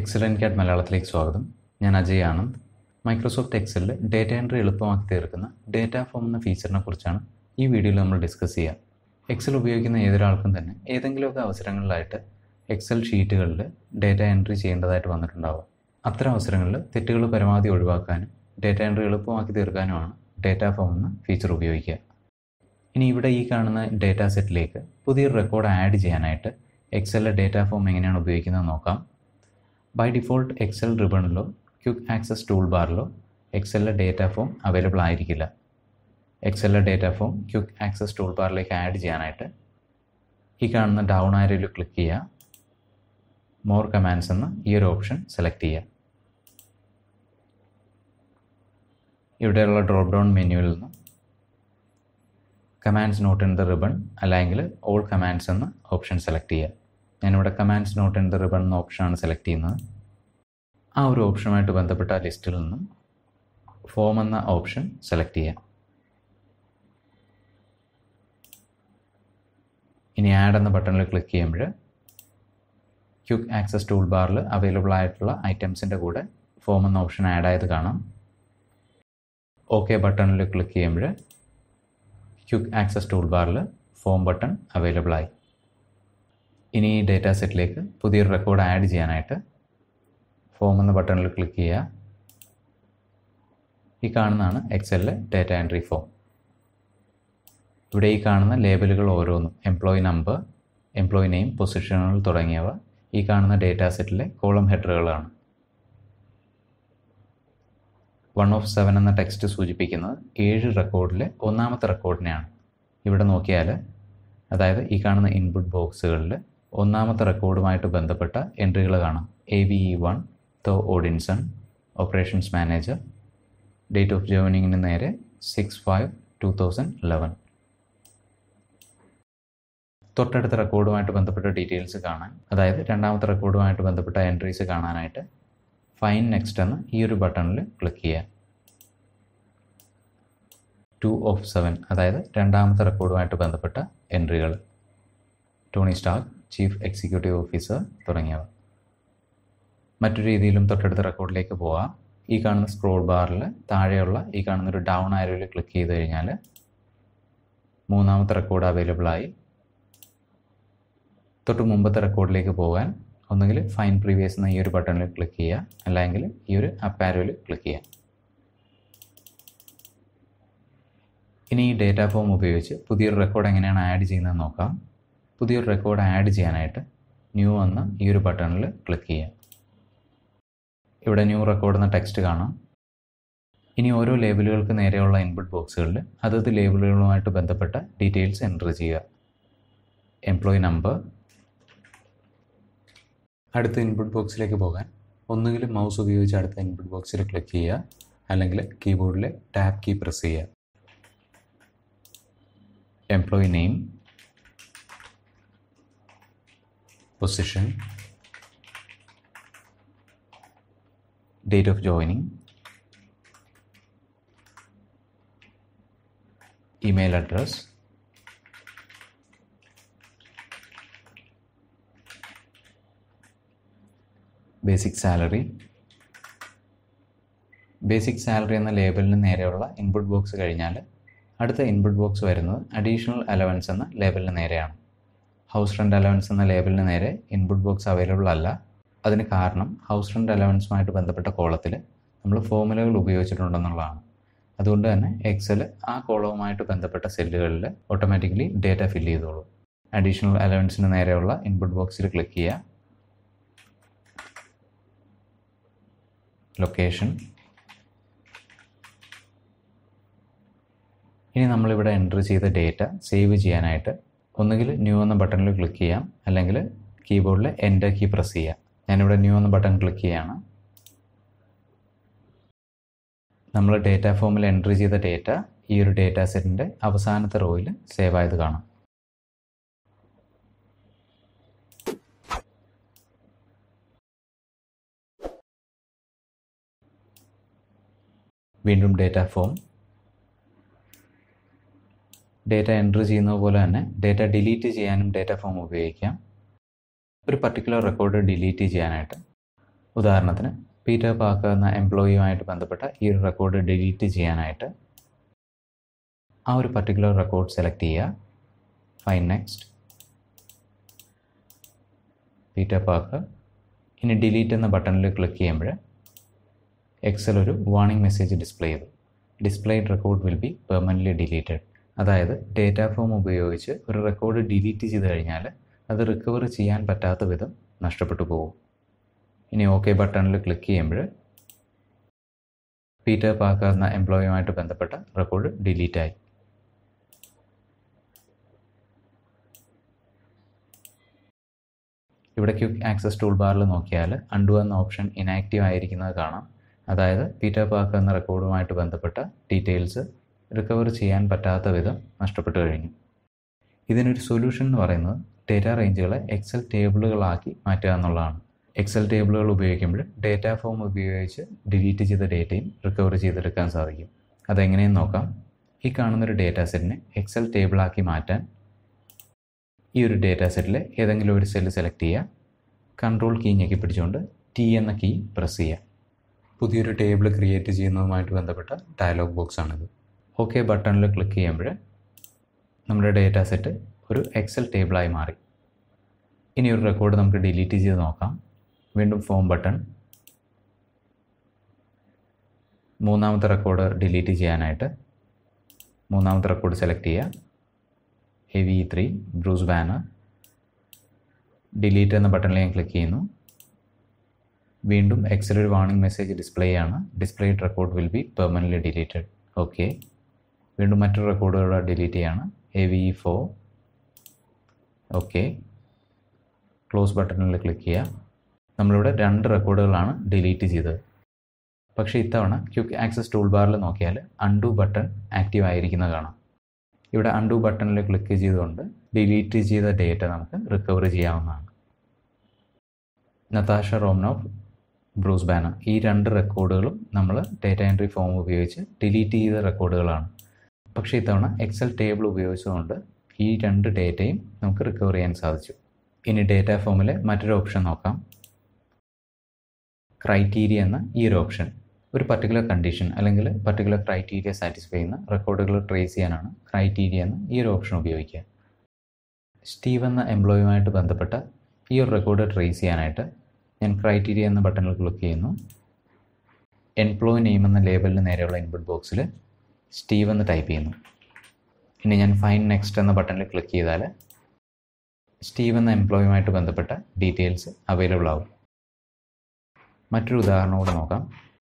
excellent cat മലയാളത്തിലേക്ക് സ്വാഗതം ഞാൻ അജയ് ആനന്ദ് മൈക്രോസോഫ്റ്റ് എക്സലിൽ ഡേറ്റ എൻട്രി എളുപ്പമാക്കി തീർക്കുന്ന ഡേറ്റ ഫോം എന്ന ഫീച്ചറിനെ കുറിച്ചാണ് ഈ വീഡിയോയിൽ നമ്മൾ ഡിസ്കസ് ചെയ്യുക എക്സൽ ഉപയോഗിക്കുന്ന ഏതൊരാൾക്കും തന്നെ ഏതെങ്കിലുമൊക്കെ അവസരങ്ങളിലായിട്ട് എക്സൽ ഷീറ്റുകളിൽ ഡേറ്റ എൻട്രി ചെയ്യേണ്ടതായിട്ട് വന്നിട്ടുണ്ടാവും അത്തരം അവസരങ്ങളിൽ തെറ്റുകൾ പരമാവധി ഒഴിവാക്കാനും ഡേറ്റ എൻട്രി എളുപ്പമാക്കി തീർക്കാനുമാണ് ഡേറ്റ ഫോം എന്ന ഫീച്ചർ ഉപയോഗിക്കുക ഇനി ഇവിടെ ഈ കാണുന്ന ഡേറ്റ സെറ്റിലേക്ക് പുതിയൊരു റെക്കോർഡ് ആഡ് ചെയ്യാനായിട്ട് എക്സലിലെ ഡേറ്റ ഫോം എങ്ങനെയാണ് ഉപയോഗിക്കുന്നത് നോക്കാം ബൈ ഡിഫോൾട്ട് എക്സൽ റിബണിലോ ക്വിക്ക് ആക്സസ് ടൂൾ ബാറിലോ എക്സലിലെ ഡേറ്റ ഫോം അവൈലബിൾ ആയിരിക്കില്ല എക്സലിലെ data form quick access tool ബാറിലേക്ക് ആഡ് ചെയ്യാനായിട്ട് ഈ കാണുന്ന ഡൗൺ ആരോയിൽ ക്ലിക്ക് ചെയ്യുക മോർ കമാൻഡ്സ് എന്ന ഈ ഒരു ഓപ്ഷൻ സെലക്ട് ചെയ്യുക ഇവിടെയുള്ള ഡ്രോപ്പ് ഡൗൺ മെനുവിൽ നിന്ന് commands not in the ribbon അല്ലെങ്കിൽ ഓൾ കമാൻഡ്സ് എന്ന ഓപ്ഷൻ സെലക്ട് ചെയ്യുക ഞാനിവിടെ commands not in the ribbon എന്ന ഓപ്ഷനാണ് സെലക്ട് ചെയ്യുന്നത് ആ ഒരു ഓപ്ഷനുമായിട്ട് ബന്ധപ്പെട്ട ലിസ്റ്റിൽ നിന്നും ഫോം എന്ന ഓപ്ഷൻ സെലക്ട് ചെയ്യുക ഇനി ആഡ് എന്ന ബട്ടണിൽ ക്ലിക്ക് ചെയ്യുമ്പോൾ ക്വിക്ക് ആക്സസ് ടൂൾ ബാറിൽ അവൈലബിൾ ആയിട്ടുള്ള ഐറ്റംസിൻ്റെ കൂടെ ഫോം എന്ന ഓപ്ഷൻ ആഡ് ആയത് കാണാം ഓക്കെ ബട്ടണിൽ ക്ലിക്ക് ചെയ്യുമ്പോൾ ക്വിക്ക് ആക്സസ് ടൂൾ ബാറിൽ ഫോം ബട്ടൺ അവൈലബിൾ ആയി ഇനി ഈ ഡേറ്റ സെറ്റിലേക്ക് പുതിയൊരു റെക്കോർഡ് ആഡ് ചെയ്യാനായിട്ട് ഫോം എന്ന ബട്ടണിൽ ക്ലിക്ക് ചെയ്യുക ഈ കാണുന്നതാണ് എക്സലിലെ ഡേറ്റ എൻട്രി ഫോം ഇവിടെ ഈ കാണുന്ന ലേബലുകൾ ഓരോന്നും എംപ്ലോയി നമ്പർ എംപ്ലോയി നെയിം പൊസിഷനുകൾ തുടങ്ങിയവ ഈ കാണുന്ന ഡേറ്റ സെറ്റിലെ കോളം ഹെഡറുകളാണ് വൺ ഓഫ് സെവൻ എന്ന ടെക്സ്റ്റ് സൂചിപ്പിക്കുന്നത് ഏഴ് റെക്കോർഡിലെ ഒന്നാമത്തെ റെക്കോർഡിനെയാണ് ഇവിടെ നോക്കിയാൽ അതായത് ഈ കാണുന്ന ഇൻപുട്ട് ബോക്സുകളിൽ ഒന്നാമത്തെ റെക്കോർഡുമായിട്ട് ബന്ധപ്പെട്ട എൻട്രികൾ കാണാം A V E one Thor Odinson operations manager date of ജോയിനിങ്ങിന് നേരെ six five two thousand eleven തൊട്ടടുത്ത റെക്കോർഡുമായിട്ട് ബന്ധപ്പെട്ട ഡീറ്റെയിൽസ് കാണാൻ അതായത് രണ്ടാമത്തെ റെക്കോർഡുമായിട്ട് ബന്ധപ്പെട്ട എൻട്രീസ് കാണാനായിട്ട് ഫൈൻ നെക്സ്റ്റ് എന്ന ഈ ഒരു ബട്ടണിൽ ക്ലിക്ക് ചെയ്യുക ടു ഓഫ് സെവൻ അതായത് രണ്ടാമത്തെ റെക്കോർഡുമായിട്ട് ബന്ധപ്പെട്ട എൻട്രികൾ Tony Stark chief executive officer തുടങ്ങിയവ മറ്റു രീതിയിലും തൊട്ടടുത്ത റെക്കോർഡിലേക്ക് പോവാം ഈ കാണുന്ന സ്ക്രോൾ ബാറിൽ താഴെയുള്ള ഈ കാണുന്ന ഒരു ഡൗൺ ആരോയിൽ ക്ലിക്ക് ചെയ്ത് കഴിഞ്ഞാൽ മൂന്നാമത്തെ റെക്കോർഡ് അവൈലബിൾ ആയി തൊട്ട് മുമ്പത്തെ റെക്കോർഡിലേക്ക് പോകാൻ ഒന്നുകിൽ ഫൈൻ പ്രീവിയസ് എന്ന ഈ ഒരു ബട്ടണിൽ ക്ലിക്ക് ചെയ്യുക അല്ലെങ്കിൽ ഈ ഒരു അപ്പ് ആരോയിൽ ക്ലിക്ക് ചെയ്യുക ഇനി ഈ ഡേറ്റ ഫോം ഉപയോഗിച്ച് പുതിയൊരു റെക്കോർഡ് എങ്ങനെയാണ് ആഡ് ചെയ്യുന്നത് നോക്കാം പുതിയൊരു റെക്കോർഡ് ആഡ് ചെയ്യാനായിട്ട് ന്യൂ എന്ന ഈ ഒരു ബട്ടണിൽ ക്ലിക്ക് ചെയ്യുക ഇവിടെ ന്യൂ റെക്കോർഡ് എന്ന ടെക്സ്റ്റ് കാണാം ഇനി ഓരോ ലേബലുകൾക്ക് നേരെയുള്ള ഇൻപുട്ട് ബോക്സുകളിൽ അതത് ലേബലുകളുമായിട്ട് ബന്ധപ്പെട്ട ഡീറ്റെയിൽസ് എൻ്റർ ചെയ്യുക എംപ്ലോയി നമ്പർ അടുത്ത ഇൻപുട്ട് ബോക്സിലേക്ക് പോകാൻ ഒന്നുകിൽ മൗസ് ഉപയോഗിച്ച് അടുത്ത ഇൻപുട്ട് ബോക്സിൽ ക്ലിക്ക് ചെയ്യുക അല്ലെങ്കിൽ കീബോർഡിലെ ടാപ്പ് കീ പ്രസ് ചെയ്യുക employee name position date of joining email address basic salary basic salary എന്ന ലേബലിന് നേരെയുള്ള ഇൻപുട്ട് ബോക്സ് കഴിഞ്ഞാൽ അടുത്ത ഇൻപുട്ട് ബോക്സ് വരുന്നത് അഡീഷണൽ അലവൻസ് എന്ന ലേബലിന് നേരെയാണ് ഹൗസ് റെൻ്റ് അലവൻസ് എന്ന ലേബലിന് നേരെ ഇൻപുട്ട് ബോക്സ് അവൈലബിൾ അല്ല അതിന് കാരണം ഹൗസ് റെൻ്റ് അലവൻസുമായിട്ട് ബന്ധപ്പെട്ട കോളത്തിൽ നമ്മൾ ഫോമുലകൾ ഉപയോഗിച്ചിട്ടുണ്ടെന്നുള്ളതാണ് അതുകൊണ്ട് തന്നെ എക്സൽ ആ കോളവുമായിട്ട് ബന്ധപ്പെട്ട സെല്ലുകളിൽ ഓട്ടോമാറ്റിക്കലി ഡേറ്റ ഫില്ല് ചെയ്തോളൂ അഡീഷണൽ അലവൻസിന് നേരെയുള്ള ഇൻപുട്ട് ബോക്സിൽ ക്ലിക്ക് ചെയ്യുക ലൊക്കേഷൻ ഇനി നമ്മളിവിടെ എൻ്റർ ചെയ്ത ഡേറ്റ സേവ് ചെയ്യാനായിട്ട് ഒന്നുകിൽ ന്യൂ എന്ന ബട്ടണിൽ ക്ലിക്ക് ചെയ്യാം അല്ലെങ്കിൽ കീബോർഡിൽ എൻ്റർ കീ പ്രസ് ചെയ്യാം ഞാനിവിടെ ന്യൂ എന്ന ബട്ടൺ ക്ലിക്ക് ചെയ്യാണ് നമ്മൾ ഡേറ്റ ഫോമിൽ എൻ്റർ ചെയ്ത ഡേറ്റ ഈ ഒരു ഡേറ്റ സെറ്റിൻ്റെ അവസാനത്തെ റോയിൽ സേവ് ആയത് കാണാം വീണ്ടും ഡേറ്റ ഫോം ഡേറ്റ എൻട്രി ചെയ്യുന്നത് പോലെ തന്നെ ഡേറ്റ ഡിലീറ്റ് ചെയ്യാനും ഡേറ്റ ഫോം ഉപയോഗിക്കാം ഒരു പർട്ടിക്കുലർ റെക്കോർഡ് ഡിലീറ്റ് ചെയ്യാനായിട്ട് ഉദാഹരണത്തിന് പീറ്റർ പാക്കർ എന്ന എംപ്ലോയിയുമായിട്ട് ബന്ധപ്പെട്ട ഈ ഒരു റെക്കോർഡ് ഡിലീറ്റ് ചെയ്യാനായിട്ട് ആ ഒരു പർട്ടിക്കുലർ റെക്കോർഡ് സെലക്ട് ചെയ്യുക ഫൈൻ നെക്സ്റ്റ് പീറ്റർ പാക്കർ ഇനി ഡിലീറ്റ് എന്ന ബട്ടണിൽ ക്ലിക്ക് ചെയ്യുമ്പോൾ എക്സൽ ഒരു വാർണിംഗ് മെസ്സേജ് ഡിസ്പ്ലേ ചെയ്തു displayed record will be permanently deleted അതായത് ഡേറ്റ ഫോം ഉപയോഗിച്ച് ഒരു റെക്കോർഡ് ഡിലീറ്റ് ചെയ്ത് കഴിഞ്ഞാൽ അത് റിക്കവർ ചെയ്യാൻ പറ്റാത്ത വിധം നഷ്ടപ്പെട്ടു പോകും ഇനി ഓക്കെ ബട്ടണിൽ ക്ലിക്ക് ചെയ്യുമ്പോൾ പീറ്റർ പാക്കർ എന്ന എംപ്ലോയിയുമായിട്ട് ബന്ധപ്പെട്ട റെക്കോർഡ് ഡിലീറ്റ് ആയി ഇവിടെ ക്വിക്ക് ആക്സസ് ടൂൾ ബാറിൽ നോക്കിയാൽ അണ്ടു എന്ന ഓപ്ഷൻ ഇനാക്റ്റീവ് ആയിരിക്കുന്നത് കാണാം അതായത് പീറ്റർ പാർക്ക് എന്ന റെക്കോർഡുമായിട്ട് ബന്ധപ്പെട്ട ഡീറ്റെയിൽസ് റിക്കവർ ചെയ്യാൻ പറ്റാത്ത വിധം നഷ്ടപ്പെട്ടു കഴിഞ്ഞു ഇതിനൊരു സൊല്യൂഷൻ എന്ന് പറയുന്നത് ഡേറ്റ റേഞ്ചുകളെ എക്സൽ ടേബിളുകളാക്കി മാറ്റുക എന്നുള്ളതാണ് എക്സൽ ടേബിളുകൾ ഉപയോഗിക്കുമ്പോൾ ഡേറ്റ ഫോം ഉപയോഗിച്ച് ഡിലീറ്റ് ചെയ്ത ഡേറ്റയും റിക്കവർ ചെയ്തെടുക്കാൻ സാധിക്കും അതെങ്ങനെയെന്ന് നോക്കാം ഈ കാണുന്നൊരു ഡേറ്റ സെറ്റിനെ എക്സൽ ടേബിളാക്കി മാറ്റാൻ ഈ ഒരു ഡേറ്റ സെറ്റിൽ ഏതെങ്കിലും ഒരു സെല്ല് സെലക്ട് ചെയ്യുക കൺട്രോൾ കീ ഞെക്കി പിടിച്ചുകൊണ്ട് ടി എന്ന കീ പ്രസ് ചെയ്യുക പുതിയൊരു ടേബിൾ ക്രിയേറ്റ് ചെയ്യുന്നതുമായിട്ട് ബന്ധപ്പെട്ട ഡയലോഗ് ബോക്സ് ആണിത് ഓക്കെ ബട്ടണിൽ ക്ലിക്ക് ചെയ്യുമ്പോൾ നമ്മുടെ ഡേറ്റ സെറ്റ് ഒരു എക്സൽ ടേബിളായി മാറി ഇനി ഒരു റെക്കോർഡ് നമുക്ക് ഡിലീറ്റ് ചെയ്ത് നോക്കാം വീണ്ടും ഫോം ബട്ടൺ മൂന്നാമത്തെ റെക്കോർഡ് ഡിലീറ്റ് ചെയ്യാനായിട്ട് മൂന്നാമത്തെ റെക്കോർഡ് സെലക്ട് ചെയ്യുക heavy three Bruce Banner delete എന്ന ബട്ടണിൽ ഞാൻ ക്ലിക്ക് ചെയ്യുന്നു വീണ്ടും എക്സൽ ഒരു വാർണിംഗ് മെസ്സേജ് ഡിസ്പ്ലേ ആണ് displayed record will be permanently deleted okay വീണ്ടും മറ്റൊരു റെക്കോർഡുകൾ ഡിലീറ്റ് ചെയ്യാണ് A V four okay close ബട്ടണിൽ ക്ലിക്ക് ചെയ്യുക നമ്മളിവിടെ രണ്ട് റെക്കോർഡുകളാണ് ഡിലീറ്റ് ചെയ്തത് പക്ഷേ ഇത്തവണ ക്യുക്ക് ആക്സസ് ടൂൾ ബാറിൽ നോക്കിയാൽ അൺഡു ബട്ടൺ ആക്റ്റീവ് ആയിരിക്കുന്നത് കാണാം ഇവിടെ അൺഡു ബട്ടണിൽ ക്ലിക്ക് ചെയ്തുകൊണ്ട് ഡിലീറ്റ് ചെയ്ത ഡേറ്റ നമുക്ക് റിക്കവർ ചെയ്യാവുന്നതാണ് നതാഷ റോംനോഫ് ബ്രൂസ് ബാനർ ഈ രണ്ട് റെക്കോർഡുകളും നമ്മൾ ഡേറ്റ എൻട്രി ഫോം ഉപയോഗിച്ച് ഡിലീറ്റ് ചെയ്ത റെക്കോർഡുകളാണ് പക്ഷേ ഇത്തവണ എക്സൽ ടേബിൾ ഉപയോഗിച്ചുകൊണ്ട് ഈ രണ്ട് ഡേറ്റയും നമുക്ക് റിക്കവർ ചെയ്യാൻ സാധിച്ചു ഇനി ഡേറ്റ ഫോമിലെ മറ്റൊരു ഓപ്ഷൻ നോക്കാം ക്രൈറ്റീരിയ എന്ന ഈ ഒരു ഓപ്ഷൻ ഒരു പർട്ടിക്കുലർ കണ്ടീഷൻ അല്ലെങ്കിൽ പർട്ടിക്കുലർ ക്രൈറ്റീരിയ സാറ്റിസ്ഫൈ ചെയ്യുന്ന റെക്കോർഡുകൾ ട്രേസ് ചെയ്യാനാണ് ക്രൈറ്റീരിയ എന്ന ഈ ഒരു ഓപ്ഷൻ ഉപയോഗിക്കുക സ്റ്റീവ് എന്ന എംപ്ലോയിയുമായിട്ട് ബന്ധപ്പെട്ട ഈ ഒരു റെക്കോർഡ് ട്രേസ് ചെയ്യാനായിട്ട് ഞാൻ ക്രൈറ്റീരിയ എന്ന ബട്ടണിൽ ക്ലിക്ക് ചെയ്യുന്നു എംപ്ലോയി നെയിം എന്ന ലേബലിന് നേരെയുള്ള ഇൻപുട്ട് ബോക്സിൽ സ്റ്റീവ് എന്ന് ടൈപ്പ് ചെയ്യുന്നു ഇനി ഞാൻ ഫൈൻ നെക്സ്റ്റ് എന്ന ബട്ടണിൽ ക്ലിക്ക് ചെയ്താൽ സ്റ്റീവ് എന്ന എംപ്ലോയിയുമായിട്ട് ബന്ധപ്പെട്ട ഡീറ്റെയിൽസ് അവൈലബിൾ ആവും മറ്റൊരു ഉദാഹരണം കൂടെ നോക്കാം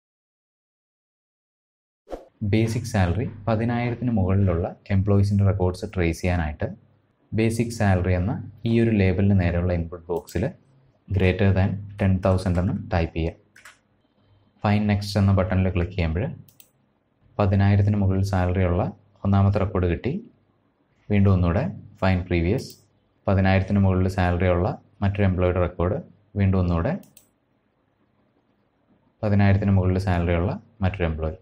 ബേസിക് സാലറി പതിനായിരത്തിന് മുകളിലുള്ള എംപ്ലോയീസിൻ്റെ റെക്കോർഡ്സ് ട്രേസ് ചെയ്യാനായിട്ട് ബേസിക് സാലറി എന്ന ഈ ഒരു ലേബലിന് നേരെയുള്ള ഇൻപുട്ട് ബോക്സിൽ ഗ്രേറ്റർ ദാൻ ടെൻ തൗസൻഡ് എന്ന് ടൈപ്പ് ചെയ്യുക ഫൈൻ നെക്സ്റ്റ് എന്ന ബട്ടണിൽ ക്ലിക്ക് ചെയ്യുമ്പോൾ പതിനായിരത്തിന് മുകളിൽ സാലറി ഉള്ള ഒന്നാമത്തെ റെക്കോർഡ് കിട്ടി വീണ്ടും ഒന്നുകൂടെ ഫൈൻ പ്രീവിയസ് പതിനായിരത്തിന് മുകളിൽ സാലറി ഉള്ള മറ്റൊരു എംപ്ലോയിയുടെ റെക്കോർഡ് വീണ്ടും ഒന്നുകൂടെ പതിനായിരത്തിന് മുകളിൽ സാലറി ഉള്ള മറ്റൊരു എംപ്ലോയി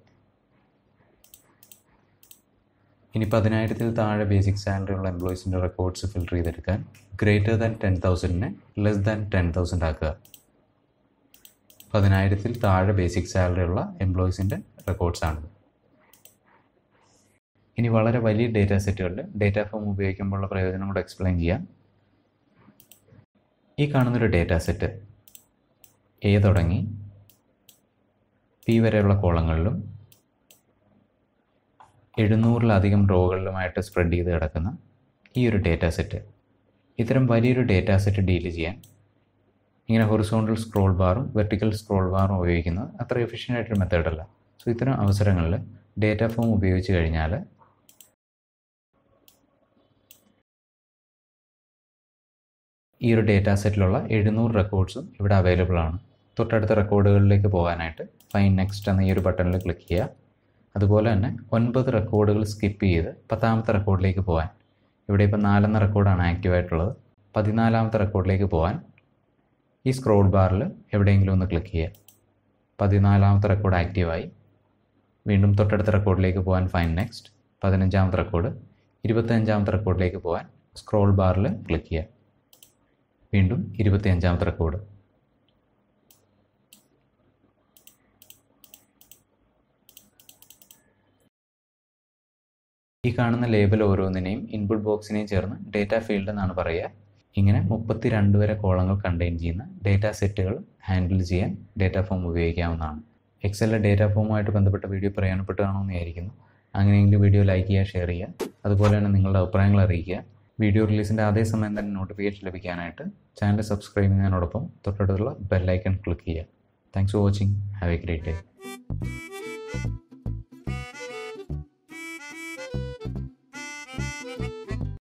ഇനി പതിനായിരത്തിൽ താഴെ ബേസിക് സാലറി ഉള്ള എംപ്ലോയീസിൻ്റെ റെക്കോർഡ്സ് ഫിൽട്ടർ ചെയ്തെടുക്കാൻ ഗ്രേറ്റർ ദാൻ ടെൻ തൗസൻഡിനെ ലെസ് ദാൻ ടെൻ തൗസൻഡ് ആക്കുക പതിനായിരത്തിൽ താഴെ ബേസിക് സാലറി ഉള്ള എംപ്ലോയീസിൻ്റെ റെക്കോർഡ്സാണിത് ഇനി വളരെ വലിയ ഡേറ്റ സെറ്റുകളിൽ ഡേറ്റ ഫോം ഉപയോഗിക്കുമ്പോഴുള്ള പ്രയോജനം കൂടെ എക്സ്പ്ലെയിൻ ചെയ്യാം ഈ കാണുന്നൊരു ഡേറ്റ സെറ്റ് എ തുടങ്ങി പി വരെയുള്ള കോളങ്ങളിലും എഴുന്നൂറിലധികം റോകളിലുമായിട്ട് സ്പ്രെഡ് ചെയ്ത് കിടക്കുന്ന ഈ ഒരു ഡേറ്റ സെറ്റ് ഇത്തരം വലിയൊരു ഡേറ്റ സെറ്റ് ഡീൽ ചെയ്യാൻ ഇങ്ങനെ ഹൊറിസോണ്ടൽ സ്ക്രോൾ ബാറും വെർട്ടിക്കൽ സ്ക്രോൾ ബാറും ഉപയോഗിക്കുന്നത് അത്ര എഫിഷ്യൻ്റ് ആയിട്ടൊരു മെത്തേഡല്ല സോ ഇത്തരം അവസരങ്ങളിൽ ഡേറ്റ ഫോം ഉപയോഗിച്ച് കഴിഞ്ഞാൽ ഈ ഒരു ഡേറ്റ സെറ്റിലുള്ള എഴുന്നൂറ് റെക്കോർഡ്സും ഇവിടെ അവൈലബിൾ ആണ് തൊട്ടടുത്ത റെക്കോർഡുകളിലേക്ക് പോകാനായിട്ട് ഫൈൻ നെക്സ്റ്റ് എന്ന ഈ ഒരു ബട്ടണിൽ ക്ലിക്ക് ചെയ്യുക അതുപോലെ തന്നെ ഒൻപത് റെക്കോർഡുകൾ സ്കിപ്പ് ചെയ്ത് പത്താമത്തെ റെക്കോർഡിലേക്ക് പോകാൻ ഇവിടെ ഇപ്പോൾ നാലെന്ന റെക്കോർഡാണ് ആക്റ്റീവ് ആയിട്ടുള്ളത് പതിനാലാമത്തെ റെക്കോർഡിലേക്ക് പോകാൻ ഈ സ്ക്രോൾ ബാറിൽ എവിടെയെങ്കിലും ഒന്ന് ക്ലിക്ക് ചെയ്യുക പതിനാലാമത്തെ റെക്കോർഡ് ആക്റ്റീവായി വീണ്ടും തൊട്ടടുത്ത റെക്കോർഡിലേക്ക് പോകാൻ ഫൈൻ നെക്സ്റ്റ് പതിനഞ്ചാമത്തെ റെക്കോർഡ് ഇരുപത്തഞ്ചാമത്തെ റെക്കോർഡിലേക്ക് പോകാൻ സ്ക്രോൾ ബാറിൽ ക്ലിക്ക് ചെയ്യുക വീണ്ടും ഇരുപത്തിയഞ്ചാമത്തെ റെക്കോർഡ് ഈ കാണുന്ന ലേബൽ ഓരോന്നിനെയും ഇൻപുട്ട് ബോക്സിനെയും ചേർന്ന് ഡേറ്റ ഫീൽഡ് എന്നാണ് പറയുക ഇങ്ങനെ മുപ്പത്തി രണ്ട് വരെ കോളങ്ങൾ കണ്ടെയ്ൻ ചെയ്യുന്ന ഡേറ്റ സെറ്റുകൾ ഹാൻഡിൽ ചെയ്യാൻ ഡേറ്റ ഫോം ഉപയോഗിക്കാവുന്നതാണ് എക്സലിലെ ഡേറ്റ ഫോമുമായിട്ട് ബന്ധപ്പെട്ട വീഡിയോ പ്രയോജനപ്പെട്ടതാണെന്ന് വിചാരിക്കുന്നു അങ്ങനെയെങ്കിൽ വീഡിയോ ലൈക്ക് ചെയ്യുക ഷെയർ ചെയ്യുക അതുപോലെ തന്നെ നിങ്ങളുടെ അഭിപ്രായങ്ങൾ അറിയിക്കുക വീഡിയോ റിലീസിൻ്റെ അതേ സമയം തന്നെ നോട്ടിഫിക്കേഷൻ ലഭിക്കാനായിട്ട് ചാനൽ സബ്സ്ക്രൈബ് ചെയ്യുന്നതിനോടൊപ്പം തൊട്ടടുത്തുള്ള ബെല്ലൈക്കൺ ക്ലിക്ക് ചെയ്യുക thanks for watching have a great day